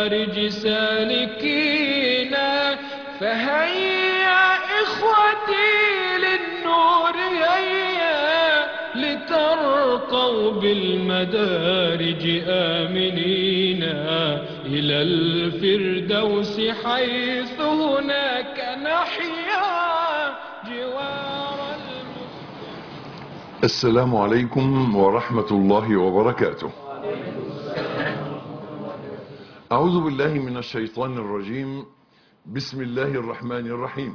المدارج سالكينا فهيا إخوتي للنور هيا لترقوا بالمدارج آمنين إلى الفردوس حيث هناك نحيا جوار المصطفى السلام عليكم ورحمة الله وبركاته أعوذ بالله من الشيطان الرجيم بسم الله الرحمن الرحيم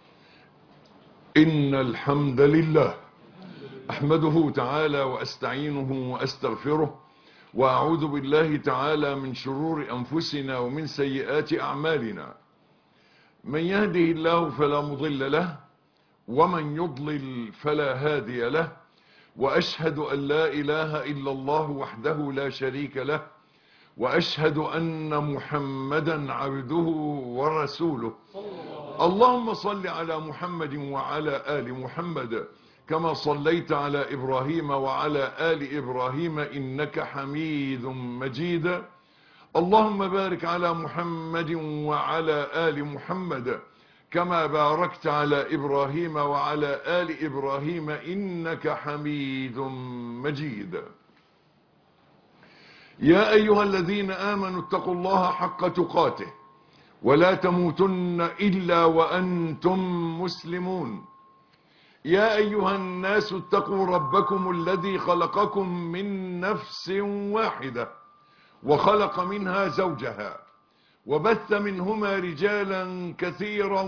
إن الحمد لله أحمده تعالى وأستعينه وأستغفره وأعوذ بالله تعالى من شرور أنفسنا ومن سيئات أعمالنا من يهده الله فلا مضل له ومن يضلل فلا هادي له وأشهد أن لا إله إلا الله وحده لا شريك له وأشهد أن محمدا عبده ورسوله اللهم صل على محمد وعلى آل محمد كما صليت على إبراهيم وعلى آل إبراهيم إنك حميد مجيد اللهم بارك على محمد وعلى آل محمد كما باركت على إبراهيم وعلى آل إبراهيم إنك حميد مجيد يا أيها الذين آمنوا اتقوا الله حق تقاته ولا تموتن إلا وأنتم مسلمون يا أيها الناس اتقوا ربكم الذي خلقكم من نفس واحدة وخلق منها زوجها وبث منهما رجالا كثيرا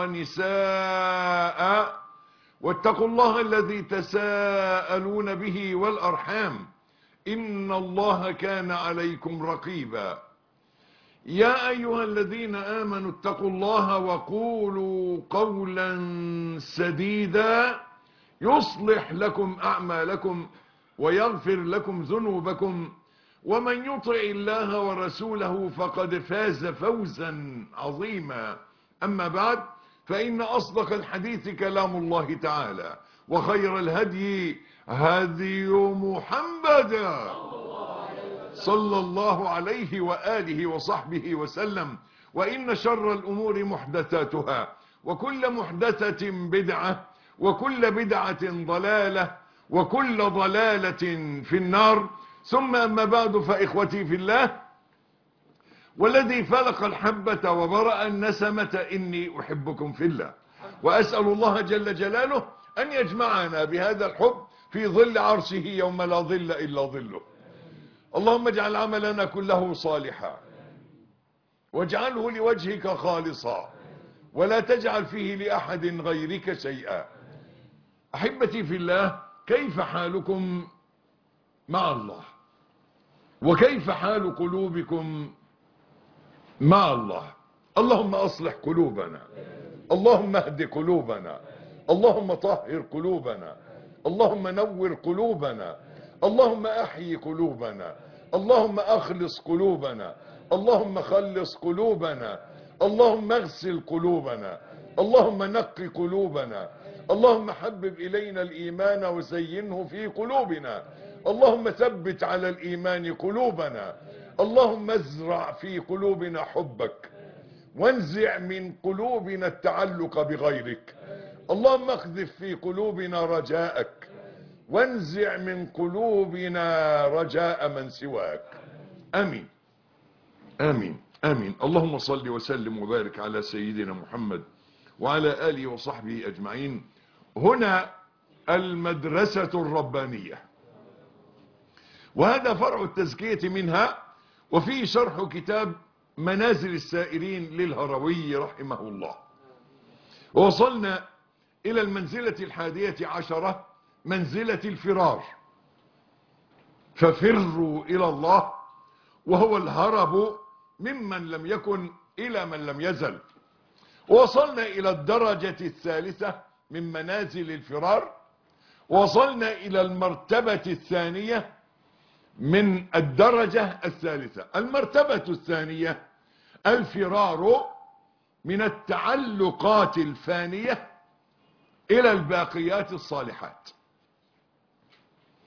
ونساء واتقوا الله الذي تساءلون به والأرحام إن الله كان عليكم رقيبا يا أيها الذين آمنوا اتقوا الله وقولوا قولا سديدا يصلح لكم أعمالكم ويغفر لكم ذنوبكم ومن يطع الله ورسوله فقد فاز فوزا عظيما أما بعد فإن أصدق الحديث كلام الله تعالى وخير الهدي هدي محمد صلى الله عليه وآله وصحبه وسلم وإن شر الأمور محدثاتها وكل محدثة بدعة وكل بدعة ضلالة وكل ضلالة في النار ثم أما بعد فإخوتي في الله والذي فلق الحبة وبرأ النسمة إني أحبكم في الله وأسأل الله جل جلاله أن يجمعنا بهذا الحب في ظل عرشه يوم لا ظل إلا ظله اللهم اجعل عملنا كله صالحا واجعله لوجهك خالصا ولا تجعل فيه لأحد غيرك شيئا أحبتي في الله كيف حالكم مع الله وكيف حال قلوبكم مع الله اللهم أصلح قلوبنا اللهم اهد قلوبنا اللهم طهر قلوبنا اللهم نور قلوبنا اللهم احيي قلوبنا اللهم اخلص قلوبنا اللهم خلص قلوبنا اللهم اغسل قلوبنا اللهم نقي قلوبنا اللهم حبب الينا الايمان وزينه في قلوبنا اللهم ثبت على الايمان قلوبنا اللهم ازرع في قلوبنا حبك وانزع من قلوبنا التعلق بغيرك اللهم اقذف في قلوبنا رجاءك وانزع من قلوبنا رجاء من سواك امين امين امين اللهم صل وسلم وبارك على سيدنا محمد وعلى اله وصحبه اجمعين هنا المدرسة الربانية وهذا فرع التزكية منها وفيه شرح كتاب منازل السائرين للهروي رحمه الله ووصلنا إلى المنزلة الحادية عشرة منزلة الفرار ففروا إلى الله وهو الهرب ممن لم يكن إلى من لم يزل وصلنا إلى الدرجة الثالثة من منازل الفرار وصلنا إلى المرتبة الثانية من الدرجة الثالثة المرتبة الثانية الفرار من التعلقات الفانية إلى الباقيات الصالحات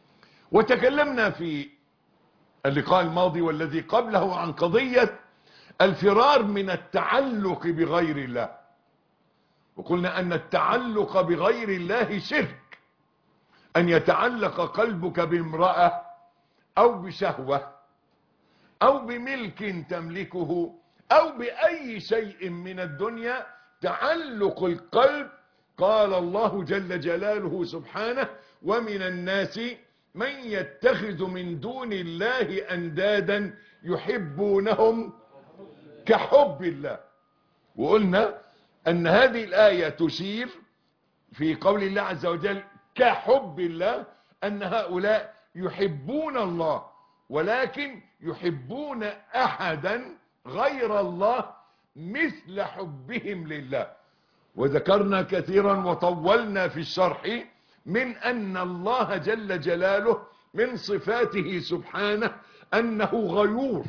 وتكلمنا في اللقاء الماضي والذي قبله عن قضية الفرار من التعلق بغير الله وقلنا أن التعلق بغير الله شرك أن يتعلق قلبك بامرأة أو بشهوة أو بملك تملكه أو بأي شيء من الدنيا تعلق القلب قال الله جل جلاله سبحانه ومن الناس من يتخذ من دون الله أندادا يحبونهم كحب الله وقلنا أن هذه الآية تشير في قول الله عز وجل كحب الله أن هؤلاء يحبون الله ولكن يحبون أحدا غير الله مثل حبهم لله وذكرنا كثيرا وطولنا في الشرح من أن الله جل جلاله من صفاته سبحانه أنه غيور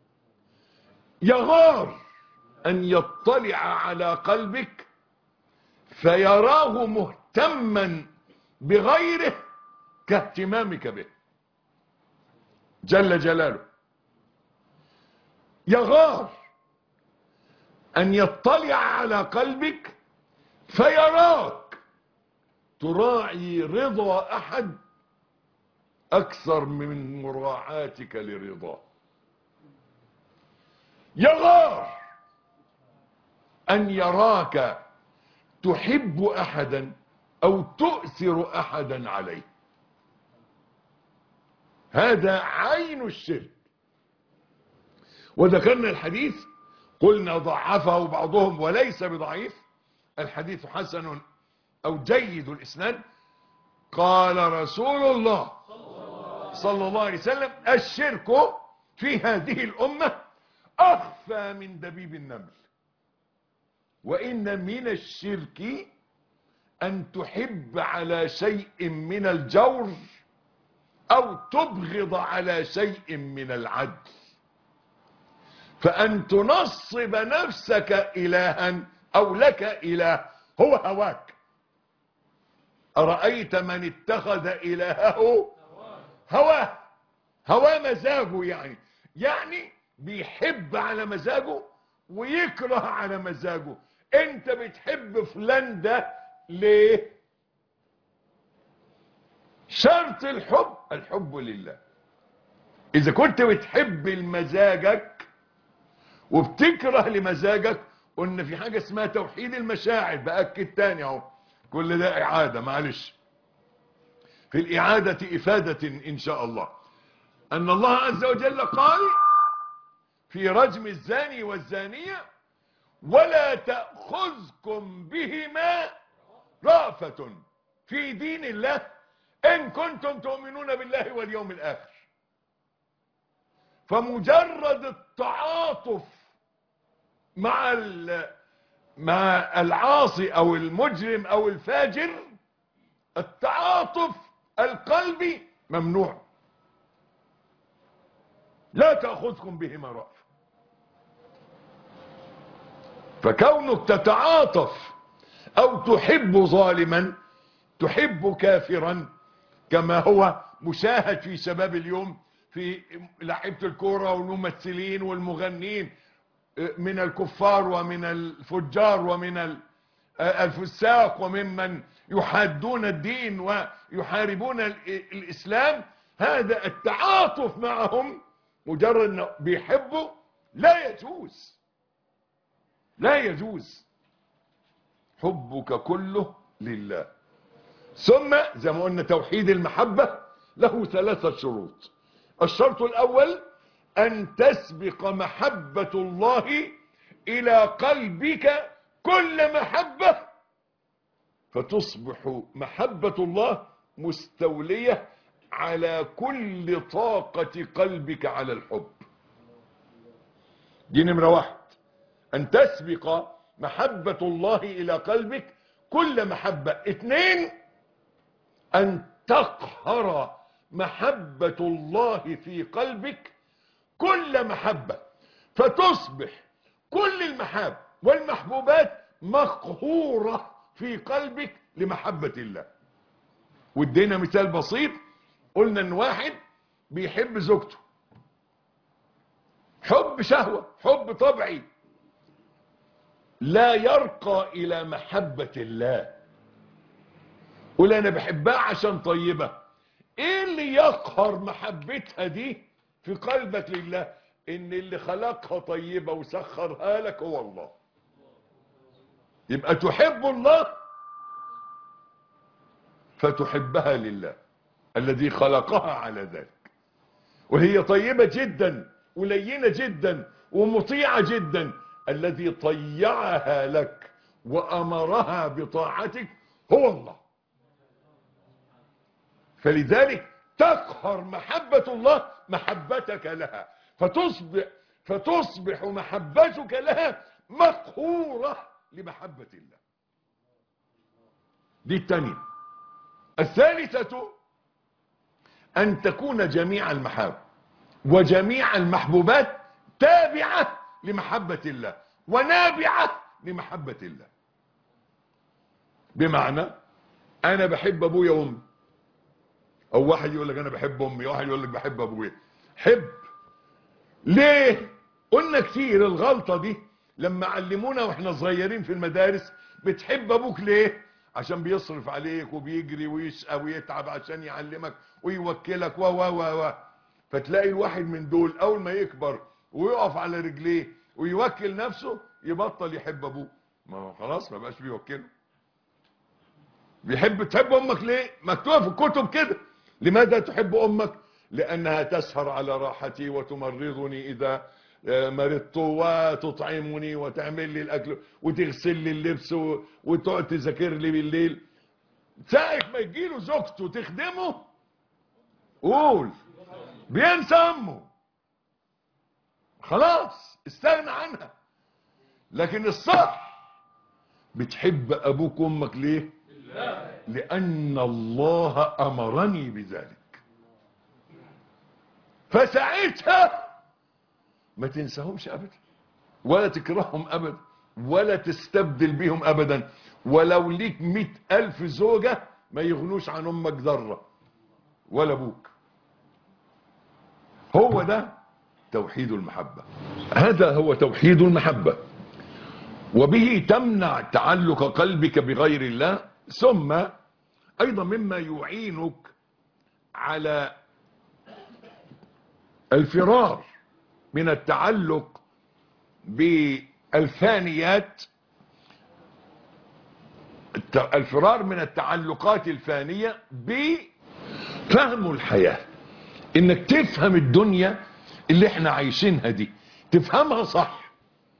يغار أن يطلع على قلبك فيراه مهتما بغيره كاهتمامك به جل جلاله يغار أن يطلع على قلبك فيراك تراعي رضا أحد أكثر من مراعاتك لرضاه يغار أن يراك تحب أحدا أو تؤثر أحدا عليه هذا عين الشرك وذكرنا الحديث قلنا ضعفه بعضهم وليس بضعيف الحديث حسن أو جيد الإسناد قال رسول الله صلى الله عليه وسلم الشرك في هذه الأمة أخفى من دبيب النمل وإن من الشرك أن تحب على شيء من الجور أو تبغض على شيء من العدل فأن تنصب نفسك إلها أو لك إله هو هواك أرأيت من اتخذ إلهه هواه هواه مزاجه يعني يعني بيحب على مزاجه ويكره على مزاجه انت بتحب فلان ده ليه شرط الحب الحب لله اذا كنت بتحب لمزاجك وبتكره لمزاجك قلنا في حاجة اسمها توحيد المشاعر بأكد تاني اهو كل ده اعادة معلش في الاعادة افادة ان شاء الله ان الله عز وجل قال في رجم الزاني والزانية ولا تأخذكم بهما رأفة في دين الله إن كنتم تؤمنون بالله واليوم الآخر فمجرد التعاطف مع مع العاصي أو المجرم أو الفاجر التعاطف القلبي ممنوع لا تأخذكم بهما رأفة فكونك تتعاطف او تحب ظالما تحب كافرا كما هو مشاهد في شباب اليوم في لعيبه الكوره والممثلين والمغنين من الكفار ومن الفجار ومن الفساق وممن يحادون الدين ويحاربون الاسلام هذا التعاطف معهم مجرد انه بيحبوا لا يجوز لا يجوز حبك كله لله ثم زي ما قلنا توحيد المحبة له ثلاثة شروط الشرط الأول أن تسبق محبة الله إلى قلبك كل محبة فتصبح محبة الله مستولية على كل طاقة قلبك على الحب دي نمرة واحد أن تسبق محبة الله إلى قلبك كل محبة اثنين أن تقهر محبة الله في قلبك كل محبة فتصبح كل المحاب والمحبوبات مقهورة في قلبك لمحبة الله وادينا مثال بسيط قلنا ان واحد بيحب زوجته حب شهوة حب طبعي لا يرقى إلى محبة الله قول أنا بحبها عشان طيبة إيه اللي يقهر محبتها دي في قلبك لله إن اللي خلقها طيبة وسخرها لك هو الله يبقى تحب الله فتحبها لله الذي خلقها على ذلك وهي طيبة جدا ولينة جدا ومطيعة جدا الذي طيعها لك وأمرها بطاعتك هو الله فلذلك تقهر محبة الله محبتك لها فتصبح فتصبح محبتك لها مقهورة لمحبة الله دي الثانية الثالثة أن تكون جميع المحاب وجميع المحبوبات تابعة لمحبة الله ونابعة لمحبة الله بمعنى أنا بحب أبويا وأمي أو واحد يقول لك أنا بحب أمي واحد يقول لك بحب أبويا حب ليه قلنا كتير الغلطة دي لما علمونا واحنا صغيرين في المدارس بتحب ابوك ليه عشان بيصرف عليك وبيجري ويشقى ويتعب عشان يعلمك ويوكلك و و و و فتلاقي الواحد من دول اول ما يكبر ويقف على رجليه ويوكل نفسه يبطل يحب ابوه ما هو خلاص ما بقاش بيوكله بيحب تحب امك ليه مكتوبه في الكتب كده لماذا تحب امك لانها تسهر على راحتي وتمرضني اذا مرضت وتطعمني وتعمل لي الاكل وتغسل لي اللبس و- وتقعد تذاكر لي بالليل ساعة ما يجيله زوجته تخدمه قول بينسى امه خلاص استغنى عنها لكن الصح بتحب ابوك وامك ليه لان الله امرني بذلك فساعتها ما تنساهمش ابدا ولا تكرههم ابدا ولا تستبدل بيهم ابدا ولو ليك مئة الف زوجة ما يغنوش عن امك ذرة ولا ابوك هو ده توحيد المحبة هذا هو توحيد المحبة وبه تمنع تعلق قلبك بغير الله ثم ايضا مما يعينك على الفرار من التعلق بالفانيات الت- الفرار من التعلقات الفانية بفهم الحياة انك تفهم الدنيا اللي احنا عايشينها دي تفهمها صح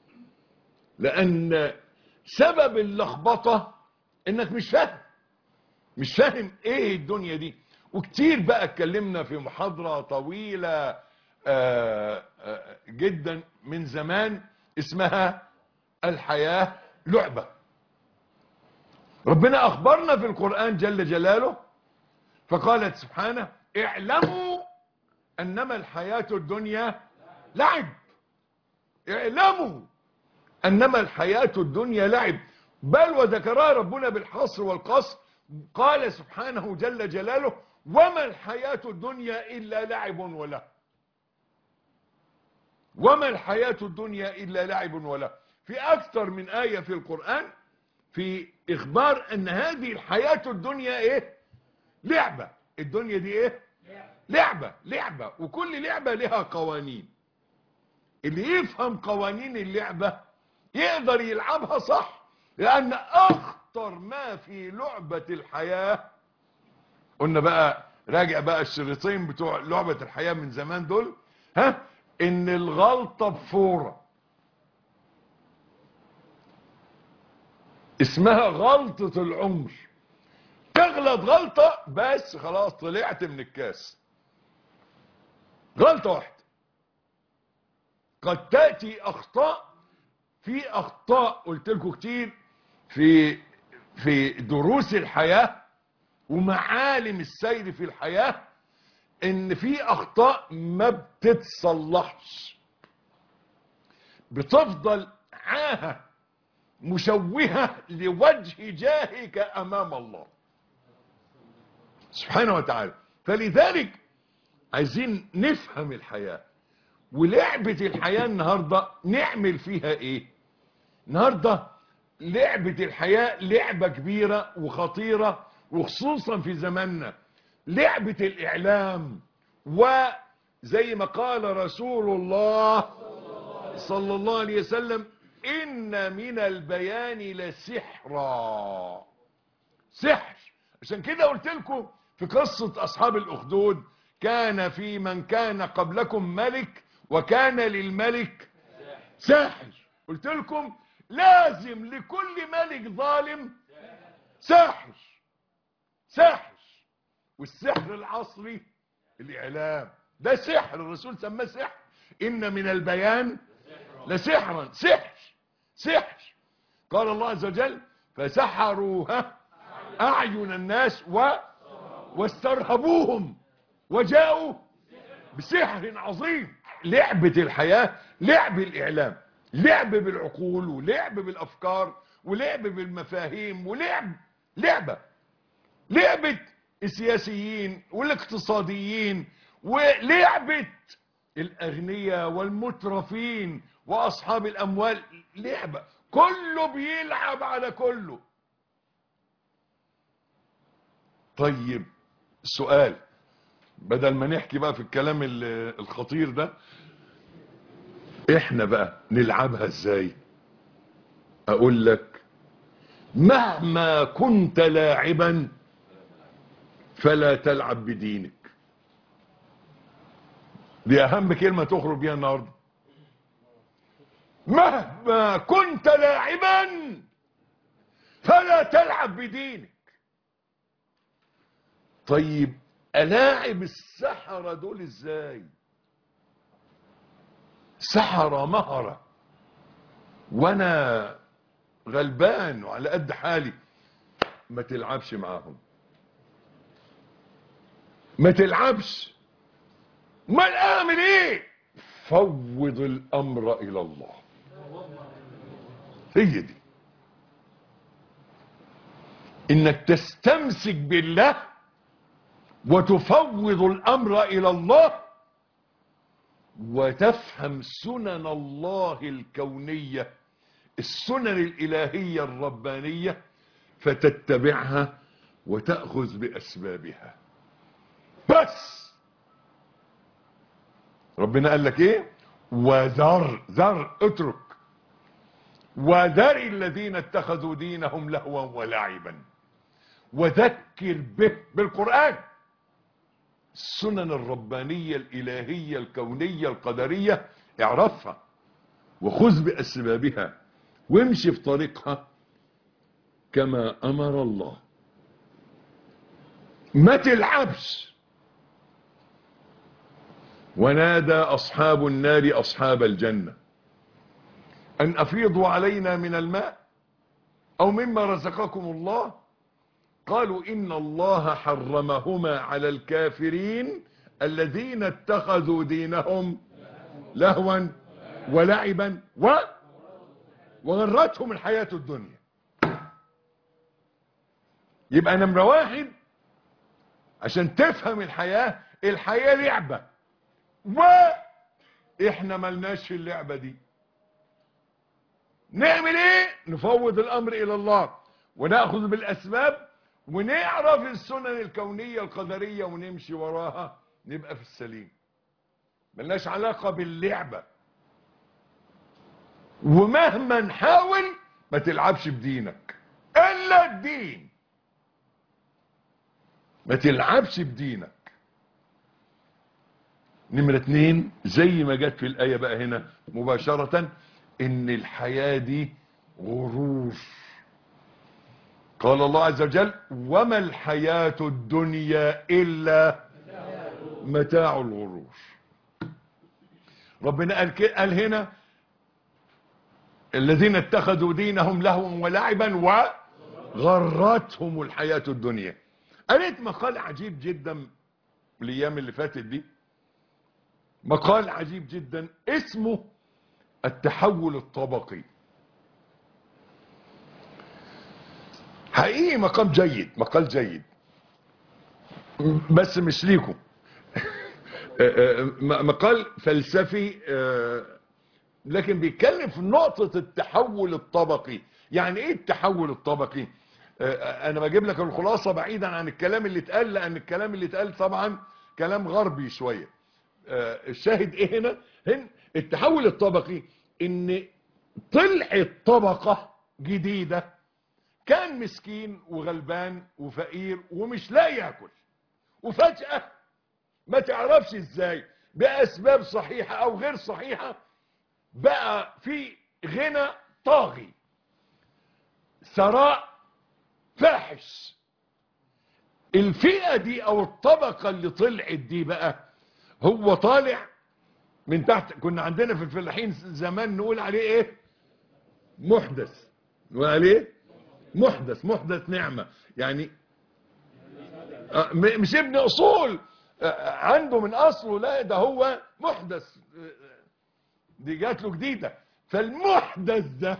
لان سبب اللخبطة انك مش فاهم مش فاهم ايه الدنيا دي وكتير بقى اتكلمنا في محاضرة طويلة آه، آه، جدا من زمان اسمها الحياة لعبة ربنا اخبرنا في القرآن جل جلاله فقالت سبحانه اعلموا انما الحياة الدنيا لعب اعلموا انما الحياة الدنيا لعب بل وذكرها ربنا بالحصر والقصر قال سبحانه جل جلاله وما الحياة الدنيا الا لعب وله وما الحياة الدنيا إلا لعب وله في أكثر من آية في القرآن في إخبار أن هذه الحياة الدنيا إيه لعبة الدنيا دي إيه لعبة لعبة وكل لعبة لها قوانين اللي يفهم قوانين اللعبة يقدر يلعبها صح لأن أخطر ما في لعبة الحياة قلنا بقى راجع بقى الشريطين بتوع لعبة الحياة من زمان دول ها ان الغلطة بفورة اسمها غلطة العمر تغلط غلطة بس خلاص طلعت من الكاس غلطة واحدة قد تأتي اخطاء في اخطاء قلت لكم كتير في في دروس الحياة ومعالم السير في الحياة ان في اخطاء ما بتتصلحش بتفضل عاهة مشوهة لوجه جاهك امام الله سبحانه وتعالى فلذلك عايزين نفهم الحياة ولعبة الحياة النهاردة نعمل فيها ايه النهاردة لعبة الحياة لعبة كبيرة وخطيرة وخصوصا في زماننا لعبة الاعلام وزي ما قال رسول الله صلى الله عليه وسلم ان من البيان لسحرا سحر عشان كده قلت لكم في قصة اصحاب الاخدود كان في من كان قبلكم ملك وكان للملك ساحر قلت لكم لازم لكل ملك ظالم ساحر ساحر والسحر العصري الاعلام ده سحر الرسول سماه سحر ان من البيان لسحرا سحر سحر قال الله عز وجل فسحروها اعين الناس و واسترهبوهم وجاءوا بسحر عظيم لعبة الحياة لعب الإعلام لعب بالعقول ولعب بالأفكار ولعب بالمفاهيم ولعب لعبة لعبة السياسيين والاقتصاديين ولعبة الأغنياء والمترفين وأصحاب الأموال لعبة كله بيلعب على كله طيب سؤال بدل ما نحكي بقى في الكلام ال- الخطير ده احنا بقى نلعبها ازاي اقول لك مهما كنت لاعبا فلا تلعب بدينك دي اهم كلمة تخرج بيها النهاردة مهما كنت لاعبا فلا تلعب بدينك طيب الاعب السحرة دول ازاي سحرة مهرة وانا غلبان وعلى قد حالي ما تلعبش معاهم ما تلعبش ما اعمل ايه فوض الامر الى الله هي دي انك تستمسك بالله وتفوض الامر الى الله وتفهم سنن الله الكونية السنن الالهية الربانية فتتبعها وتأخذ باسبابها بس ربنا قال لك ايه وذر ذر اترك وذر الذين اتخذوا دينهم لهوا ولعبا وذكر به بالقرآن السنن الربانية الإلهية الكونية القدرية اعرفها وخذ بأسبابها وامشي في طريقها كما أمر الله ما تلعبش ونادى أصحاب النار أصحاب الجنة أن أفيضوا علينا من الماء أو مما رزقكم الله قالوا إن الله حرمهما على الكافرين الذين اتخذوا دينهم لهوا ولعبا و وغرتهم الحياة الدنيا يبقى نمرة واحد عشان تفهم الحياة الحياة لعبة واحنا ملناش في اللعبة دي نعمل ايه نفوض الامر الى الله وناخذ بالاسباب ونعرف السنن الكونية القدرية ونمشي وراها نبقى في السليم ملناش علاقة باللعبة ومهما نحاول ما تلعبش بدينك الا الدين ما تلعبش بدينك نمرة اتنين زي ما جت في الآية بقى هنا مباشرة ان الحياة دي غرور قال الله عز وجل وما الحياة الدنيا إلا متاع الغرور ربنا قال, ك- قال هنا الذين اتخذوا دينهم لهوا ولعبا وغرتهم الحياة الدنيا قريت مقال عجيب جدا الايام اللي فاتت دي مقال عجيب جدا اسمه التحول الطبقي حقيقي مقام جيد مقال جيد بس مش ليكم آه، آه، م- مقال فلسفي آه، لكن بيتكلم في نقطة التحول الطبقي يعني ايه التحول الطبقي آه، انا بجيب لك الخلاصة بعيدا عن الكلام اللي اتقال لان الكلام اللي اتقال طبعا كلام غربي شوية آه، الشاهد ايه هنا هنا التحول الطبقي ان طلعت طبقة جديدة كان مسكين وغلبان وفقير ومش لاقي ياكل وفجأة ما تعرفش ازاي بأسباب صحيحة او غير صحيحة بقى في غنى طاغي ثراء فاحش الفئة دي او الطبقة اللي طلعت دي بقى هو طالع من تحت كنا عندنا في الفلاحين زمان نقول عليه ايه محدث نقول عليه محدث محدث نعمة يعني آه، م- مش ابن اصول آه، عنده من اصله لا ده هو محدث آه، دي جات له جديدة فالمحدث ده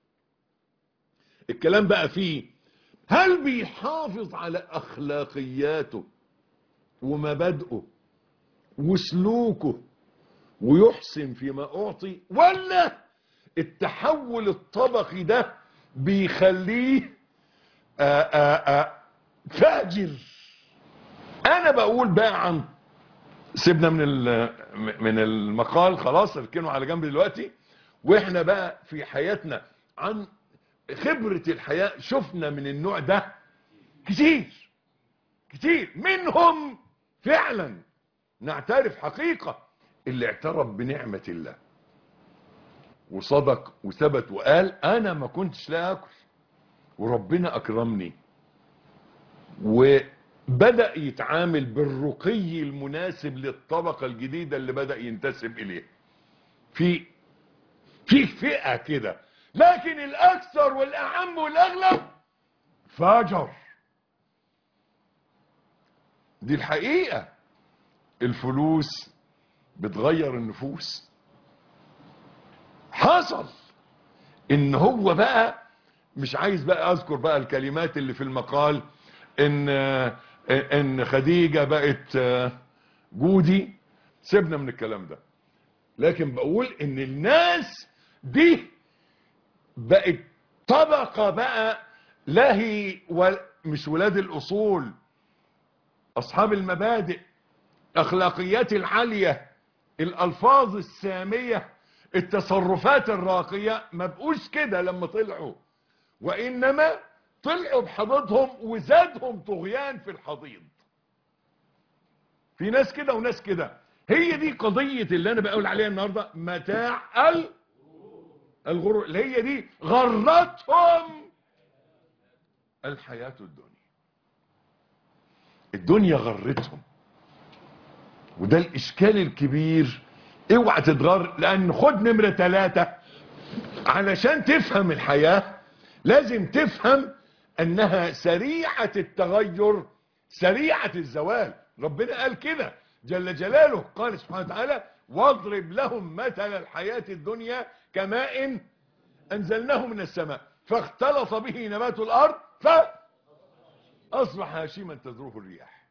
الكلام بقى فيه هل بيحافظ على اخلاقياته ومبادئه وسلوكه ويحسن فيما اعطي ولا التحول الطبقي ده بيخليه آآ آآ فاجر انا بقول بقى عن سيبنا من ال- من المقال خلاص اركنه على جنب دلوقتي واحنا بقى في حياتنا عن خبرة الحياة شفنا من النوع ده كتير كتير منهم فعلا نعترف حقيقة اللي اعترف بنعمة الله وصدق وثبت وقال انا ما كنتش لا اكل وربنا اكرمني وبدأ يتعامل بالرقي المناسب للطبقة الجديدة اللي بدأ ينتسب اليه في في فئة كده لكن الاكثر والاعم والاغلب فاجر دي الحقيقة الفلوس بتغير النفوس حصل ان هو بقى مش عايز بقى اذكر بقى الكلمات اللي في المقال ان ان خديجة بقت جودي سيبنا من الكلام ده لكن بقول ان الناس دي بقت طبقة بقى لا هي ول- مش ولاد الاصول اصحاب المبادئ اخلاقيات العالية الالفاظ السامية التصرفات الراقية ما بقوش كده لما طلعوا وانما طلعوا بحضيضهم وزادهم طغيان في الحضيض في ناس كده وناس كده هي دي قضية اللي انا بقول عليها النهاردة متاع ال الغرور اللي هي دي غرتهم الحياة الدنيا الدنيا غرتهم وده الاشكال الكبير اوعى تتغر لان خد نمرة ثلاثة علشان تفهم الحياة لازم تفهم انها سريعة التغير سريعة الزوال ربنا قال كده جل جلاله قال سبحانه وتعالى واضرب لهم مثل الحياة الدنيا كماء انزلناه من السماء فاختلط به نبات الارض فاصبح هاشما تذروه الرياح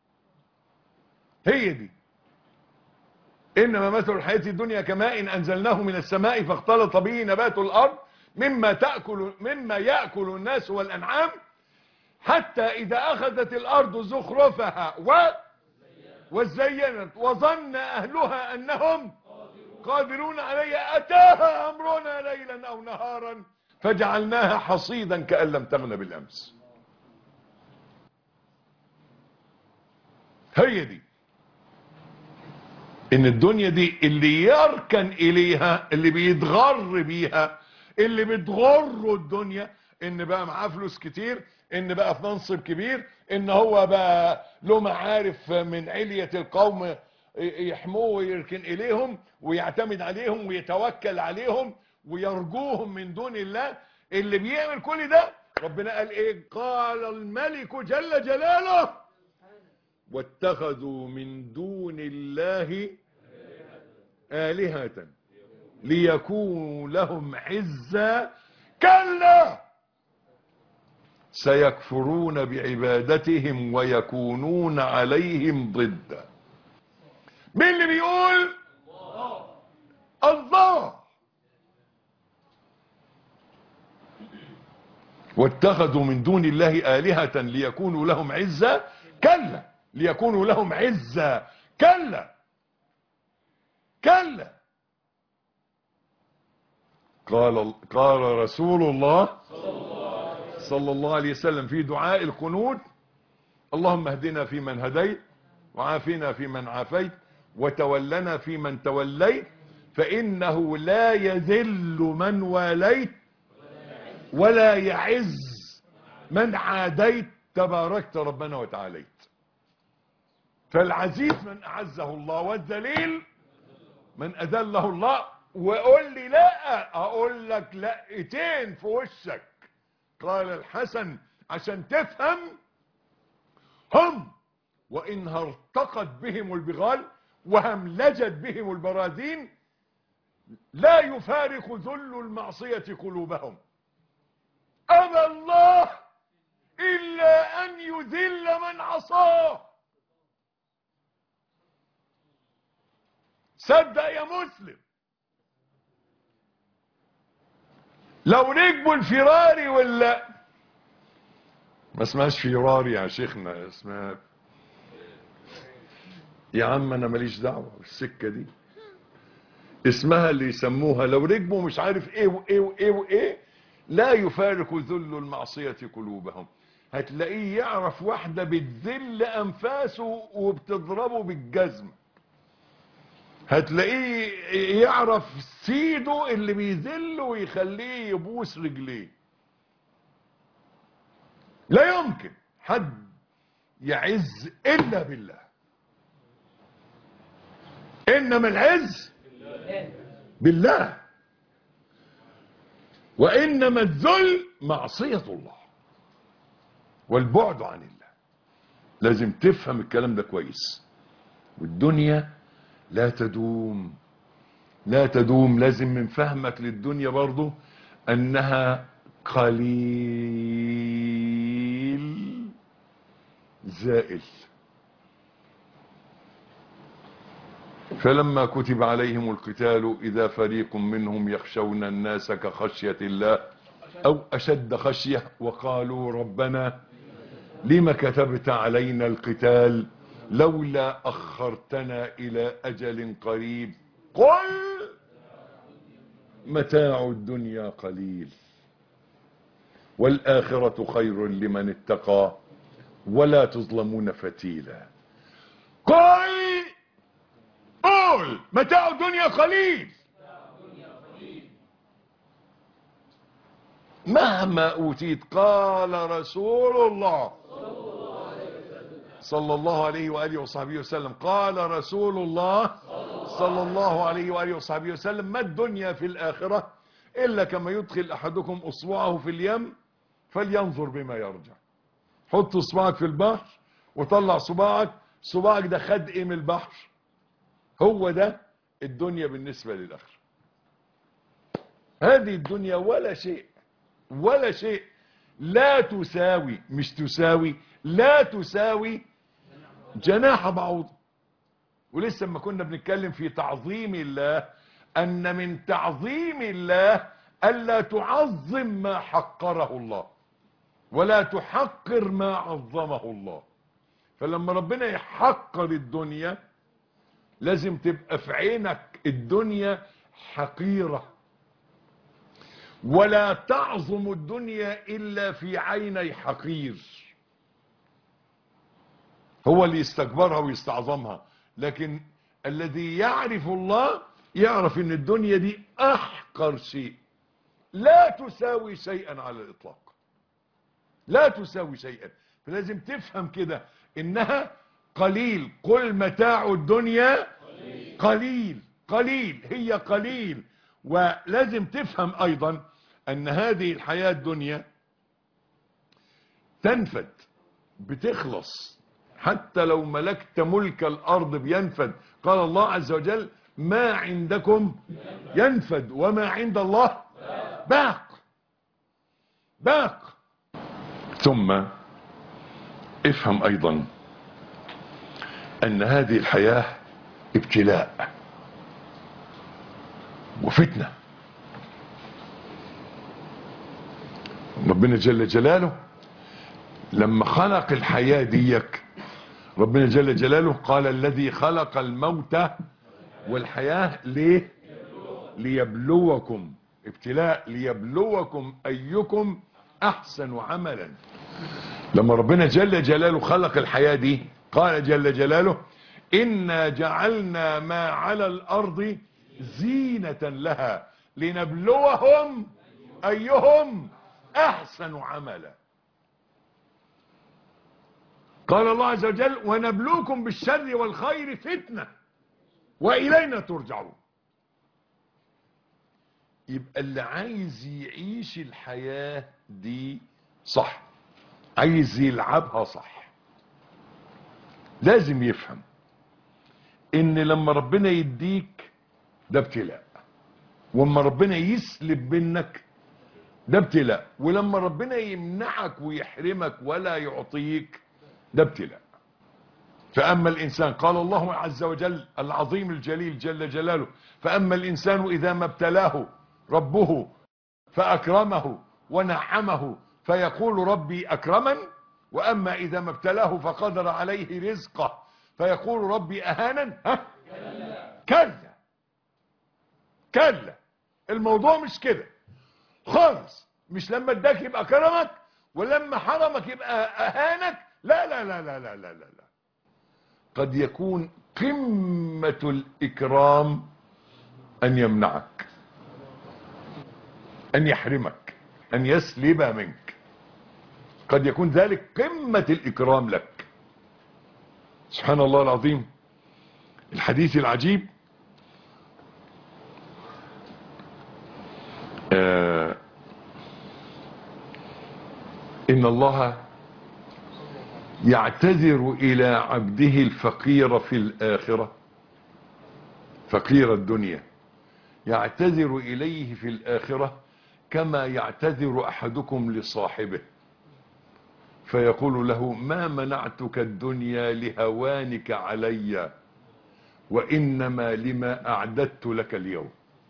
هي دي إنما مثل الحياة الدنيا كماء أنزلناه من السماء فاختلط به نبات الأرض مما تأكل مما يأكل الناس والأنعام حتى إذا أخذت الأرض زخرفها و وزينت وظن أهلها أنهم قادرون عليها أتاها أمرنا ليلا أو نهارا فجعلناها حصيدا كأن لم تغن بالأمس هي دي ان الدنيا دي اللي يركن اليها اللي بيتغر بيها اللي بتغره الدنيا ان بقى معاه فلوس كتير ان بقى في منصب كبير ان هو بقى له معارف من علية القوم يحموه ويركن اليهم ويعتمد عليهم ويتوكل عليهم ويرجوهم من دون الله اللي بيعمل كل ده ربنا قال ايه قال الملك جل جلاله واتخذوا من دون الله آلهة ليكونوا لهم عزا كلا سيكفرون بعبادتهم ويكونون عليهم ضدا مين اللي بيقول الله واتخذوا من دون الله آلهة ليكونوا لهم عزة كلا ليكونوا لهم عزة كلا كلا قال قال رسول الله صلى الله عليه وسلم في دعاء القنوت اللهم اهدنا فيمن هديت وعافنا فيمن عافيت وتولنا فيمن توليت فإنه لا يذل من واليت ولا يعز من عاديت تباركت ربنا وتعاليت فالعزيز من أعزه الله والذليل من أذله الله وقول لي لا أقول لك لقيتين في وشك قال الحسن عشان تفهم هم وإنها ارتقت بهم البغال وهملجت بهم البراذين لا يفارق ذل المعصية قلوبهم أبى الله إلا أن يذل من عصاه صدق يا مسلم لو ركبوا الفراري ولا ما اسمهاش فيراري يا شيخنا اسمها يا عم انا ماليش دعوه بالسكه دي اسمها اللي يسموها لو ركبوا مش عارف ايه وايه وايه وايه لا يفارق ذل المعصيه قلوبهم هتلاقيه يعرف واحده بتذل انفاسه وبتضربه بالجزم هتلاقيه يعرف سيده اللي بيذله ويخليه يبوس رجليه لا يمكن حد يعز الا بالله انما العز بالله وانما الذل معصيه الله والبعد عن الله لازم تفهم الكلام ده كويس والدنيا لا تدوم لا تدوم لازم من فهمك للدنيا برضو انها قليل زائل فلما كتب عليهم القتال اذا فريق منهم يخشون الناس كخشيه الله او اشد خشيه وقالوا ربنا لم كتبت علينا القتال لولا أخرتنا إلى أجل قريب قل متاع الدنيا قليل والآخرة خير لمن اتقى ولا تظلمون فتيلا قل قل متاع الدنيا قليل مهما أوتيت قال رسول الله صلى الله عليه وآله وصحبه وسلم قال رسول الله صلى الله عليه وآله وصحبه وسلم ما الدنيا في الآخرة إلا كما يدخل أحدكم أصبعه في اليم فلينظر بما يرجع حط صباعك في البحر وطلع صباعك صباعك ده خد ايه من البحر هو ده الدنيا بالنسبة للآخرة هذه الدنيا ولا شيء ولا شيء لا تساوي مش تساوي لا تساوي جناح بعوض ولسه ما كنا بنتكلم في تعظيم الله ان من تعظيم الله الا تعظم ما حقره الله ولا تحقر ما عظمه الله فلما ربنا يحقر الدنيا لازم تبقى في عينك الدنيا حقيره ولا تعظم الدنيا الا في عيني حقير هو اللي يستكبرها ويستعظمها لكن الذي يعرف الله يعرف ان الدنيا دي احقر شيء لا تساوي شيئا على الاطلاق لا تساوي شيئا فلازم تفهم كده انها قليل قل متاع الدنيا قليل قليل هي قليل ولازم تفهم ايضا ان هذه الحياة الدنيا تنفد بتخلص حتى لو ملكت ملك الارض بينفد قال الله عز وجل ما عندكم ينفد وما عند الله باق باق ثم افهم ايضا ان هذه الحياة ابتلاء وفتنة ربنا جل جلاله لما خلق الحياة ديك ربنا جل جلاله قال الذي خلق الموت والحياة ليه ليبلوكم ابتلاء ليبلوكم ايكم احسن عملا لما ربنا جل جلاله خلق الحياة دي قال جل جلاله إنا جعلنا ما على الأرض زينة لها لنبلوهم أيهم أحسن عملا قال الله عز وجل ونبلوكم بالشر والخير فتنة وإلينا ترجعون يبقى اللي عايز يعيش الحياة دي صح عايز يلعبها صح لازم يفهم ان لما ربنا يديك ده ابتلاء واما ربنا يسلب منك ده ابتلاء ولما ربنا يمنعك ويحرمك ولا يعطيك ده ابتلاء فأما الإنسان قال الله عز وجل العظيم الجليل جل جلاله فأما الإنسان إذا ما ابتلاه ربه فأكرمه ونعمه فيقول ربي أكرمن وأما إذا ما ابتلاه فقدر عليه رزقه فيقول ربي أهانا ها؟ كلا كلا الموضوع مش كده خالص مش لما اداك يبقى كرمك ولما حرمك يبقى أهانك لا لا لا لا لا لا لا, لا. قد يكون قمة الإكرام أن يمنعك أن يحرمك أن يسلب منك قد يكون ذلك قمة الإكرام لك سبحان الله العظيم الحديث العجيب آه إن الله يعتذر إلى عبده الفقير في الآخرة فقير الدنيا يعتذر إليه في الآخرة كما يعتذر أحدكم لصاحبه فيقول له ما منعتك الدنيا لهوانك علي وإنما لما أعددت لك اليوم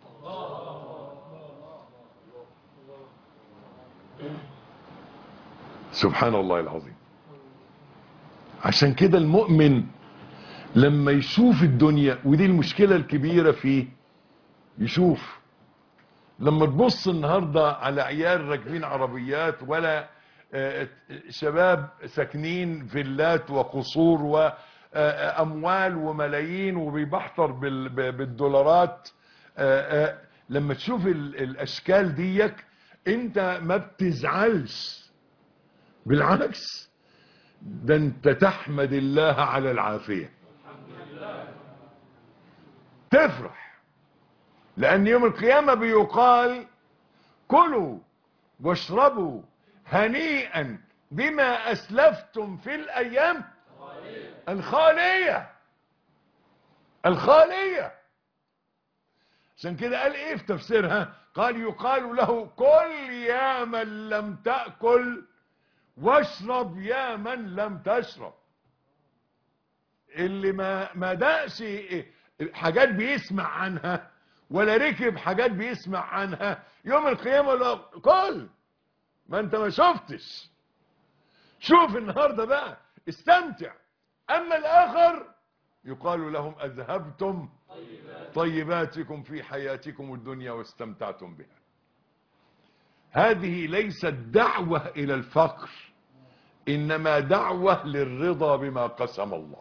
سبحان الله العظيم عشان كده المؤمن لما يشوف الدنيا ودي المشكلة الكبيرة فيه يشوف لما تبص النهاردة على عيال راكبين عربيات ولا شباب ساكنين فيلات وقصور واموال وملايين وبيبحتر بالدولارات لما تشوف الاشكال ديك انت ما بتزعلش بالعكس ده انت تحمد الله على العافية تفرح لان يوم القيامة بيقال كلوا واشربوا هنيئا بما اسلفتم في الايام الخالية الخالية عشان كده قال ايه في تفسيرها قال يقال له كل يا من لم تأكل واشرب يا من لم تشرب اللي ما ما دقش حاجات بيسمع عنها ولا ركب حاجات بيسمع عنها يوم القيامة لا كل ما انت ما شفتش شوف النهاردة بقى استمتع اما الاخر يقال لهم اذهبتم طيباتكم في حياتكم الدنيا واستمتعتم بها هذه ليست دعوة الى الفقر انما دعوة للرضا بما قسم الله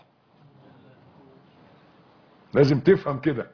لازم تفهم كده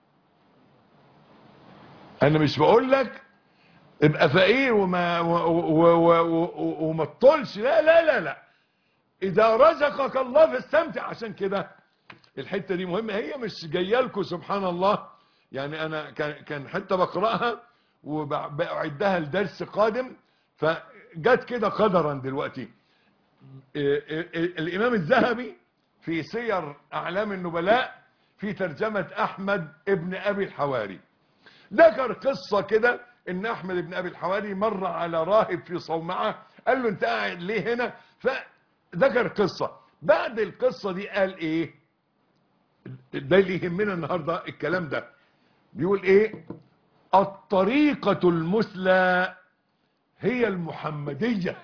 انا مش بقول لك ابقى فقير وما وما تطولش لا لا لا لا اذا رزقك الله فاستمتع عشان كده الحته دي مهمه هي مش جايه لكم سبحان الله يعني انا كان كان حته بقراها وبعدها لدرس قادم فجت كده قدرا دلوقتي الامام الذهبي في سير اعلام النبلاء في ترجمه احمد ابن ابي الحواري ذكر قصه كده ان احمد بن ابي الحواري مر على راهب في صومعة قال له انت قاعد ليه هنا فذكر قصة بعد القصة دي قال ايه ده اللي يهمنا النهاردة الكلام ده بيقول ايه الطريقة المثلى هي المحمدية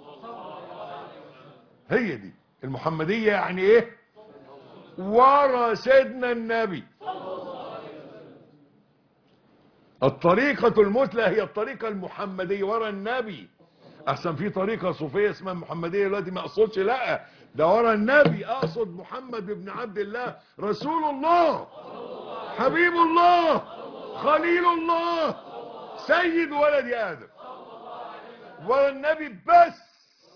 هي دي المحمدية يعني ايه ورا سيدنا النبي الطريقة المثلى هي الطريقة المحمدية ورا النبي احسن في طريقة صوفية اسمها محمدية دلوقتي ما اقصدش لا ده ورا النبي اقصد محمد بن عبد الله رسول الله حبيب الله خليل الله سيد ولد ادم ورا النبي بس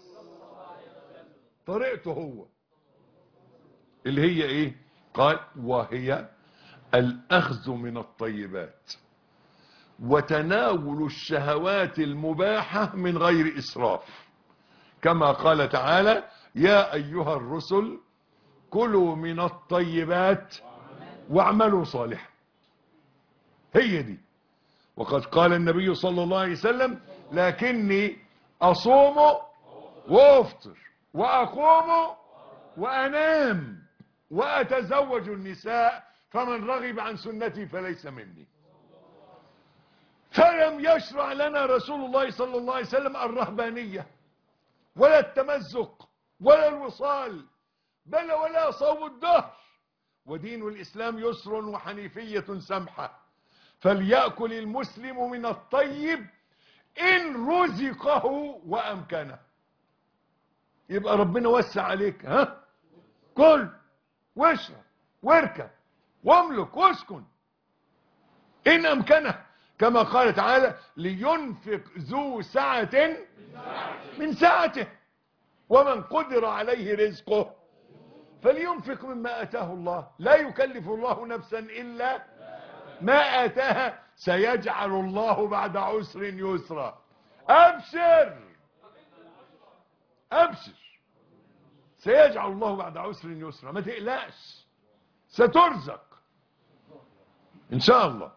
طريقته هو اللي هي ايه قال وهي الاخذ من الطيبات وتناول الشهوات المباحة من غير إسراف كما قال تعالى يا أيها الرسل كلوا من الطيبات واعملوا صالحا هي دي وقد قال النبي صلى الله عليه وسلم لكني أصوم وأفطر وأقوم وأنام وأتزوج النساء فمن رغب عن سنتي فليس مني فلم يشرع لنا رسول الله صلى الله عليه وسلم الرهبانية ولا التمزق ولا الوصال بل ولا صوم الدهر ودين الإسلام يسر وحنيفية سمحة فليأكل المسلم من الطيب إن رزقه وأمكنه يبقى ربنا وسع عليك ها كل واشرب واركب واملك واسكن إن أمكنه كما قال تعالى لينفق ذو سعة من سعته ومن قدر عليه رزقه فلينفق مما أتاه الله لا يكلف الله نفسا إلا ما آتاها سيجعل الله بعد عسر يسرا أبشر أبشر سيجعل الله بعد عسر يسرا ما تقلقش سترزق إن شاء الله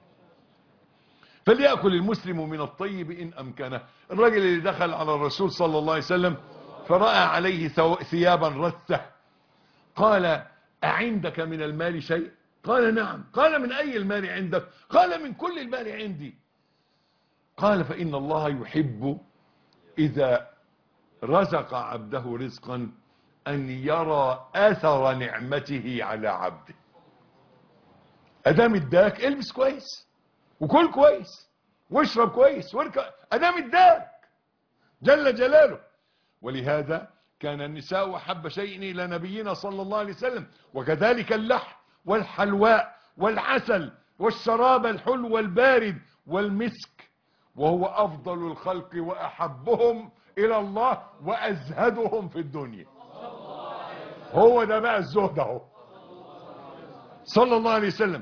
فليأكل المسلم من الطيب إن أمكنه الرجل اللي دخل على الرسول صلى الله عليه وسلم فرأى عليه ثيابا رثة قال أعندك من المال شيء قال نعم قال من أي المال عندك قال من كل المال عندي قال فإن الله يحب إذا رزق عبده رزقا أن يرى أثر نعمته على عبده أدام اداك البس كويس وكل كويس واشرب كويس واركب ادام اداك جل جلاله ولهذا كان النساء احب شيء الى نبينا صلى الله عليه وسلم وكذلك اللحم والحلواء والعسل والشراب الحلو والبارد والمسك وهو افضل الخلق واحبهم الى الله وازهدهم في الدنيا هو ده بقى الزهد اهو صلى الله عليه وسلم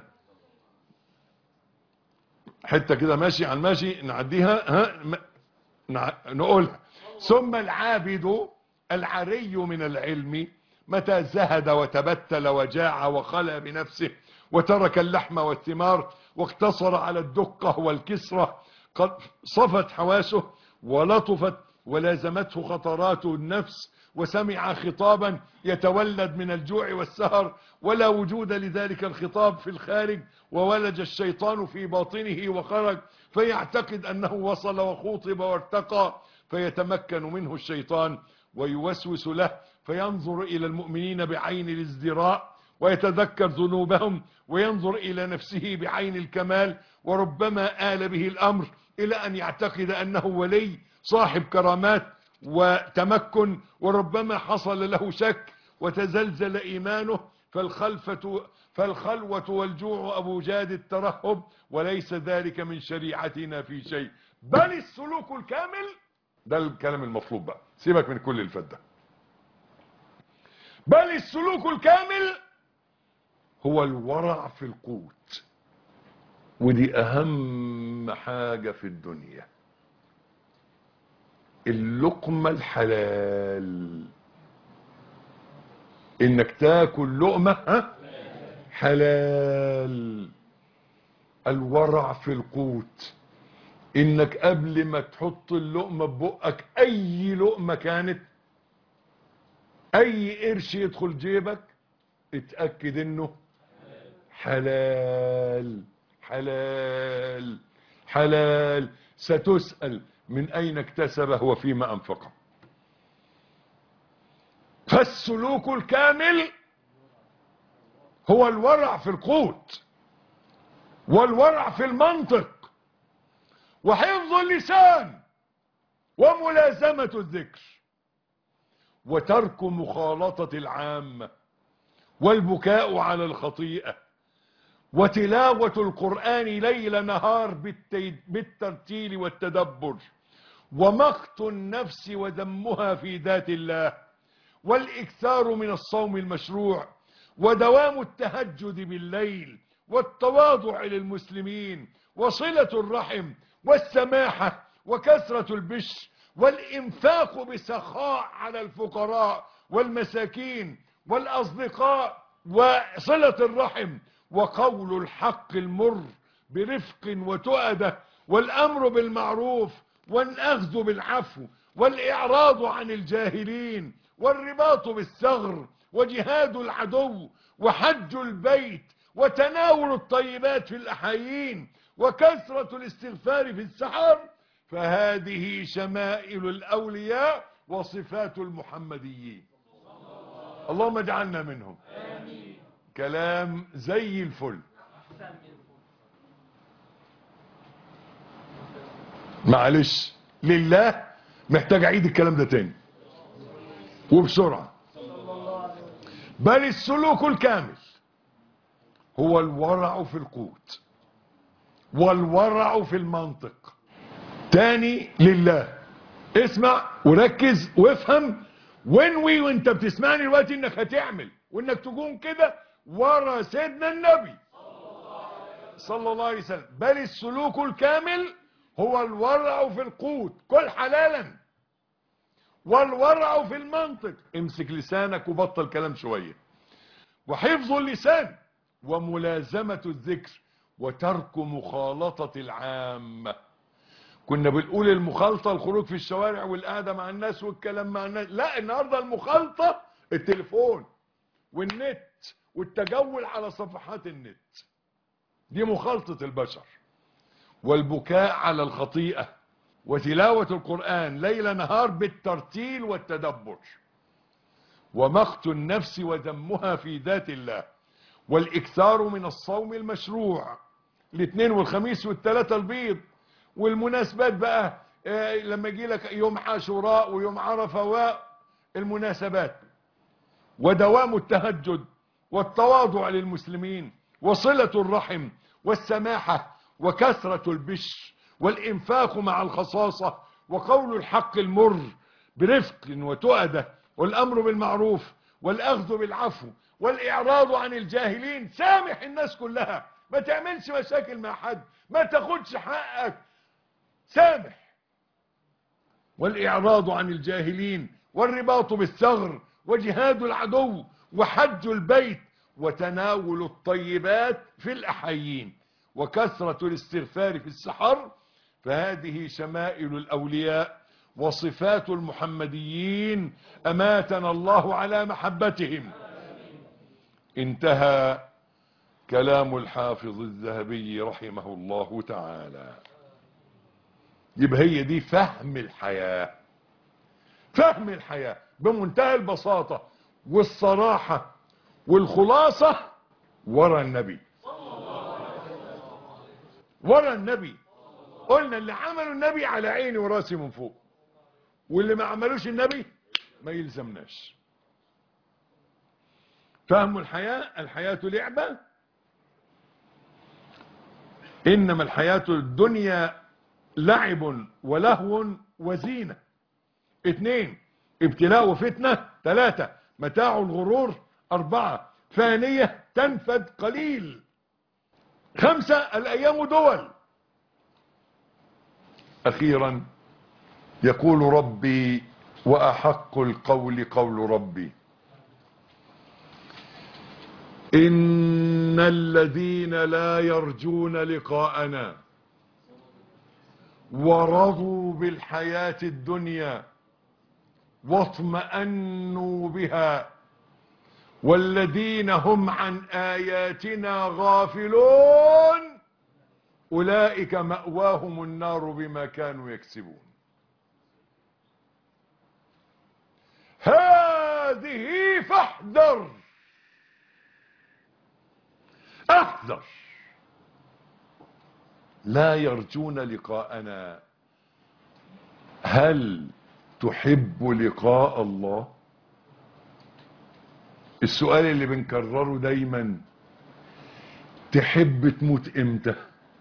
حتة كده ماشي عن ماشي نعديها ها نع... نقولها ثم العابد العري من العلم متى زهد وتبتل وجاع وخلى بنفسه وترك اللحم والثمار واقتصر على الدقة والكسرة قد صفت حواسه ولطفت ولازمته خطرات النفس وسمع خطابا يتولد من الجوع والسهر ولا وجود لذلك الخطاب في الخارج وولج الشيطان في باطنه وخرج فيعتقد أنه وصل وخوطب وارتقى فيتمكن منه الشيطان ويوسوس له فينظر إلى المؤمنين بعين الازدراء ويتذكر ذنوبهم وينظر إلى نفسه بعين الكمال وربما آل به الأمر إلى أن يعتقد أنه ولي صاحب كرامات وتمكن وربما حصل له شك وتزلزل إيمانه فالخلفة فالخلوة والجوع أبو جاد الترهب وليس ذلك من شريعتنا في شيء بل السلوك الكامل ده الكلام المطلوب بقى سيبك من كل الفدة بل السلوك الكامل هو الورع في القوت ودي أهم حاجة في الدنيا اللقمة الحلال انك تاكل لقمة ها حلال الورع في القوت انك قبل ما تحط اللقمة ببقك اي لقمة كانت اي قرش يدخل جيبك اتأكد انه حلال حلال حلال ستسأل من اين اكتسبه وفيما انفقه فالسلوك الكامل هو الورع في القوت والورع في المنطق وحفظ اللسان وملازمة الذكر وترك مخالطة العامة والبكاء على الخطيئة وتلاوة القرآن ليل نهار بالتي- بالترتيل والتدبر ومقت النفس وذمها في ذات الله والإكثار من الصوم المشروع ودوام التهجد بالليل والتواضع للمسلمين وصلة الرحم والسماحة وكثرة البشر والإنفاق بسخاء على الفقراء والمساكين والأصدقاء وصلة الرحم وقول الحق المر برفق وتؤدة والأمر بالمعروف والأخذ بالعفو والإعراض عن الجاهلين والرباط بالثغر وجهاد العدو وحج البيت وتناول الطيبات في الأحايين وكثرة الاستغفار في السحر فهذه شمائل الأولياء وصفات المحمديين اللهم اجعلنا منهم كلام زي الفل معلش لله محتاج اعيد الكلام ده تاني وبسرعة بل السلوك الكامل هو الورع في القوت والورع في المنطق تاني لله اسمع وركز وافهم وانوي وانت بتسمعني دلوقتي انك هتعمل وانك تكون كده ورا سيدنا النبي صلى الله عليه وسلم بل السلوك الكامل هو الورع في القوت كل حلالا والورع في المنطق امسك لسانك وبطل كلام شوية وحفظ اللسان وملازمة الذكر وترك مخالطة العامة كنا بنقول المخالطة الخروج في الشوارع والقعدة مع الناس والكلام مع الناس لا النهاردة المخالطة التليفون والنت والتجول على صفحات النت دي مخالطة البشر والبكاء على الخطيئة وتلاوة القرآن ليل نهار بالترتيل والتدبر ومقت النفس وذمها في ذات الله والإكثار من الصوم المشروع الاثنين والخميس والثلاثة البيض والمناسبات بقى آه، لما يجي لك يوم عاشوراء ويوم عرفة والمناسبات ودوام التهجد والتواضع للمسلمين وصلة الرحم والسماحة وكثرة البشر والإنفاق مع الخصاصة وقول الحق المر برفق وتؤدة والأمر بالمعروف والأخذ بالعفو والإعراض عن الجاهلين سامح الناس كلها ما تعملش مشاكل مع حد ما تاخدش حقك سامح والإعراض عن الجاهلين والرباط بالثغر وجهاد العدو وحج البيت وتناول الطيبات في الأحيين وكثرة الاستغفار في السحر فهذه شمائل الأولياء وصفات المحمديين أماتنا الله على محبتهم انتهى كلام الحافظ الذهبي رحمه الله تعالى يبقى هي دي فهم الحياة فهم الحياة بمنتهى البساطة والصراحة والخلاصة ورا النبي ورا النبي قلنا اللي عملوا النبي على عيني وراسي من فوق واللي ما عملوش النبي ما يلزمناش فهم الحياة الحياة لعبة إنما الحياة الدنيا لعب ولهو وزينة اثنين ابتلاء وفتنة ثلاثة متاع الغرور أربعة ثانية تنفد قليل خمسة الأيام دول أخيرا يقول ربي وأحق القول قول ربي إن الذين لا يرجون لقاءنا ورضوا بالحياة الدنيا واطمأنوا بها والذين هم عن آياتنا غافلون أولئك مأواهم النار بما كانوا يكسبون هذه فاحذر احذر لا يرجون لقاءنا هل تحب لقاء الله السؤال اللي بنكرره دايما تحب تموت امتى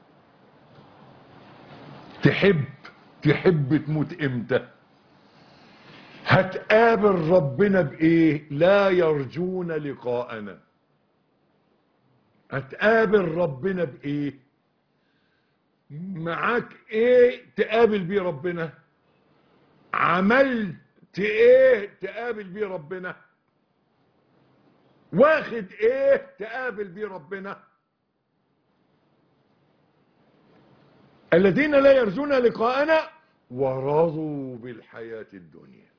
تحب تحب تموت امتى هتقابل ربنا بايه لا يرجون لقاءنا هتقابل ربنا بايه معاك ايه تقابل بيه ربنا عملت ايه تقابل بيه ربنا واخد ايه تقابل بيه ربنا الذين لا يرجون لقاءنا ورضوا بالحياة الدنيا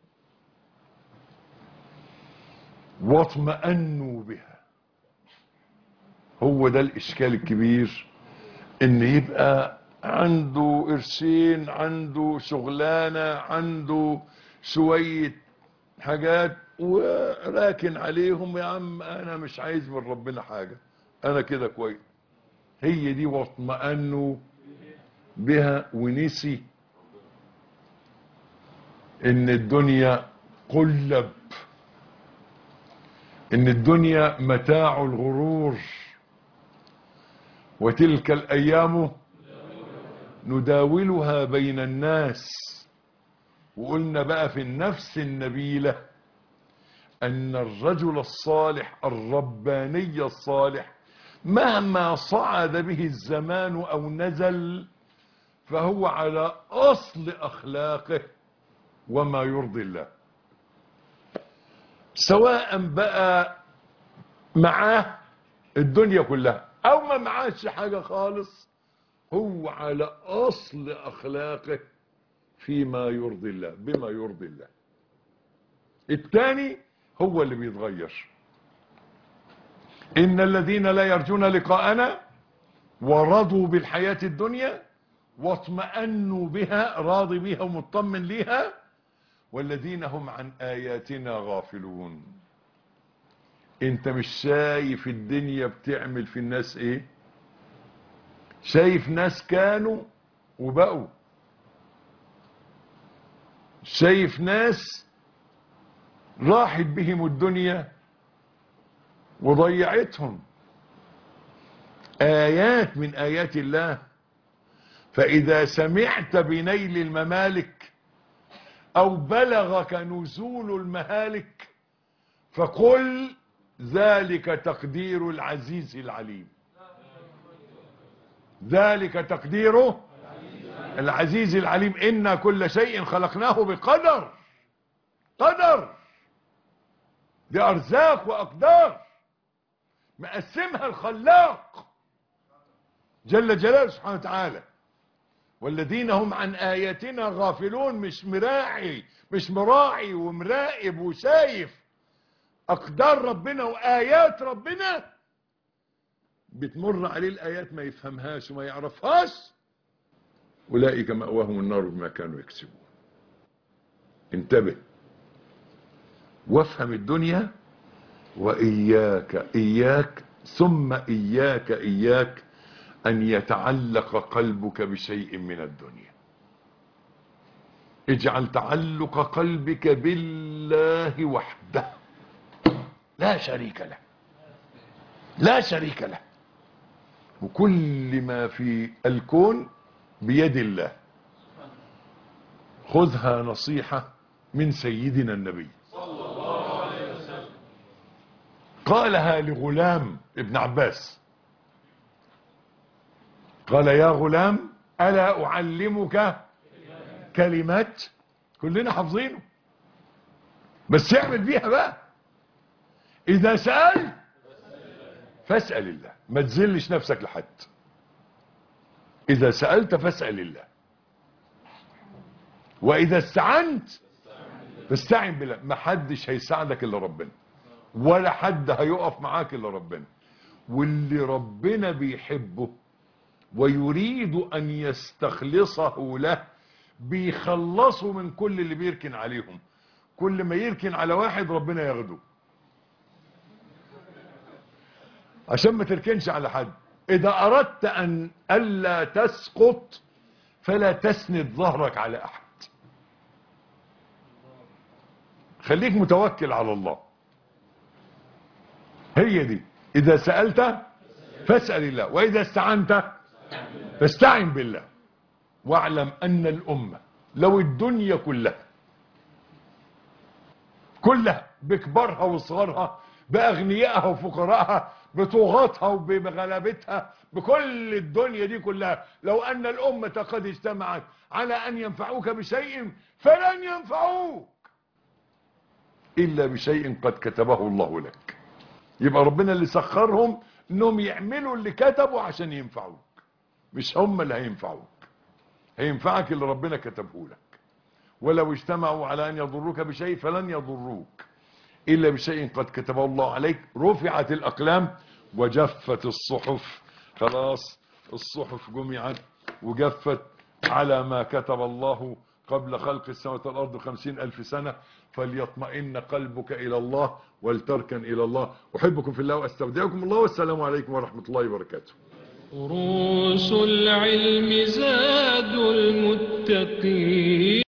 واطمأنوا بها هو ده الإشكال الكبير إن يبقى عنده قرشين عنده شغلانة عنده شوية حاجات وراكن عليهم يا عم أنا مش عايز من ربنا حاجة أنا كده كويس هي دي واطمأنوا بها ونسي ان الدنيا قلب ان الدنيا متاع الغرور وتلك الايام نداولها بين الناس وقلنا بقى في النفس النبيلة ان الرجل الصالح الرباني الصالح مهما صعد به الزمان او نزل فهو على اصل اخلاقه وما يرضي الله سواء بقى معاه الدنيا كلها او ما معاش حاجة خالص هو على اصل اخلاقه فيما يرضي الله بما يرضي الله الثاني هو اللي بيتغير ان الذين لا يرجون لقاءنا ورضوا بالحياة الدنيا واطمأنوا بها راضي بها ومطمن ليها والذين هم عن آياتنا غافلون انت مش شايف الدنيا بتعمل في الناس ايه شايف ناس كانوا وبقوا شايف ناس راحت بهم الدنيا وضيعتهم آيات من آيات الله فإذا سمعت بنيل الممالك أو بلغك نزول المهالك فقل ذلك تقدير العزيز العليم ذلك تقديره العزيز العليم إن كل شيء خلقناه بقدر قدر دي أرزاق وأقدار مقسمها الخلاق جل جلاله سبحانه وتعالى والذين هم عن آياتنا غافلون مش مراعي مش مراعي ومراقب وشايف أقدار ربنا وآيات ربنا بتمر عليه الآيات ما يفهمهاش وما يعرفهاش أولئك مأواهم النار بما كانوا يكسبون انتبه وافهم الدنيا وإياك إياك ثم إياك إياك أن يتعلق قلبك بشيء من الدنيا اجعل تعلق قلبك بالله وحده لا شريك له لا شريك له وكل ما في الكون بيد الله خذها نصيحة من سيدنا النبي قالها لغلام ابن عباس قال يا غلام ألا أعلمك كلمات كلنا حافظينه بس اعمل بيها بقى إذا سألت فاسأل الله ما تذلش نفسك لحد إذا سألت فاسأل الله وإذا استعنت فاستعن بالله ما حدش هيساعدك إلا ربنا ولا حد هيقف معاك الا ربنا واللي ربنا بيحبه ويريد ان يستخلصه له بيخلصوا من كل اللي بيركن عليهم كل ما يركن على واحد ربنا ياخده عشان ما تركنش على حد اذا اردت ان الا تسقط فلا تسند ظهرك على احد خليك متوكل على الله هي دي اذا سألت فاسأل الله واذا استعنت فاستعن بالله واعلم ان الامة لو الدنيا كلها كلها بكبرها وصغرها باغنيائها وفقراءها بطغاتها وبغلبتها بكل الدنيا دي كلها لو ان الامة قد اجتمعت على ان ينفعوك بشيء فلن ينفعوك الا بشيء قد كتبه الله لك يبقى ربنا اللي سخرهم انهم يعملوا اللي كتبوا عشان ينفعوك مش هم اللي هينفعوك هينفعك اللي ربنا كتبه لك ولو اجتمعوا على ان يضروك بشيء فلن يضروك الا بشيء قد كتبه الله عليك رفعت الاقلام وجفت الصحف خلاص الصحف جمعت وجفت على ما كتب الله قبل خلق السماوات والارض خمسين الف سنة فليطمئن قلبك الى الله ولتركن الى الله احبكم في الله واستودعكم الله والسلام عليكم ورحمة الله وبركاته رؤوس العلم زاد المتقين